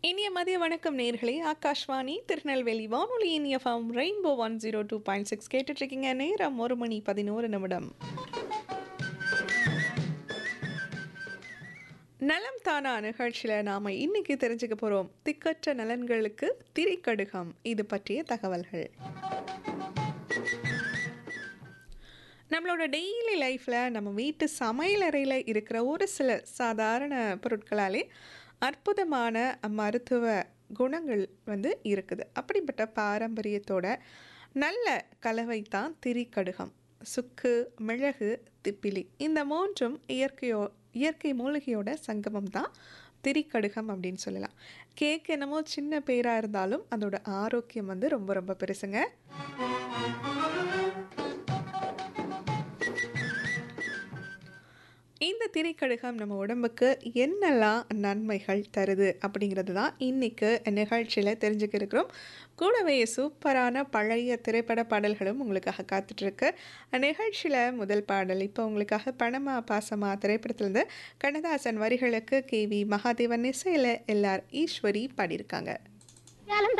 இனிய மதிய வணக்கம் நேர்களே ஆகாஷ்வாணி திருநெல்வேலி வானொலியின் FM rainbow one zero two point six கேட்டுட்ருக்கீங்க நேரம் ஒரு மணி பதினோரு நிமிடம் நலம் தானா நிகழ்ச்சியில் நாம் இன்னைக்கு தெரிஞ்சுக்க போகிறோம் திக்கற்ற நலன்களுக்கு திரிக்கடுகம் இது பற்றிய தகவல்கள் நம்மளோட டெய்லி லைஃப்பில் நம்ம வீட்டு சமையலறையில் இருக்கிற ஒரு சில சாதாரண பொருட்களாலே அற்புதமான மருத்துவ குணங்கள் வந்து இருக்குது அப்படிப்பட்ட பாரம்பரியத்தோட நல்ல கலவை தான் திரிக்கடுகம் சுக்கு மிளகு திப்பிலி இந்த மூன்றும் இயற்கையோ இயற்கை மூலிகையோட சங்கமம் தான் திரிக்கடுகம் அப்படின்னு சொல்லலாம் கேக் என்னமோ சின்ன பேராக இருந்தாலும் அதோட ஆரோக்கியம் வந்து ரொம்ப ரொம்ப பெருசுங்க இந்த திரைக்கடுகம் நம்ம உடம்புக்கு என்னெல்லாம் நன்மைகள் தருது அப்படிங்கிறது தான் இன்றைக்கு நிகழ்ச்சியில் தெரிஞ்சுக்க இருக்கிறோம் கூடவே சூப்பரான பழைய திரைப்பட பாடல்களும் உங்களுக்காக காத்துட்ருக்கு நிகழ்ச்சியில் முதல் பாடல் இப்போ உங்களுக்காக பணமா பாசமா திரைப்படத்திலிருந்து கண்ணதாசன் வரிகளுக்கு கே வி மகாதேவன் இசையில் எல்லார் ஈஸ்வரி பாடியிருக்காங்க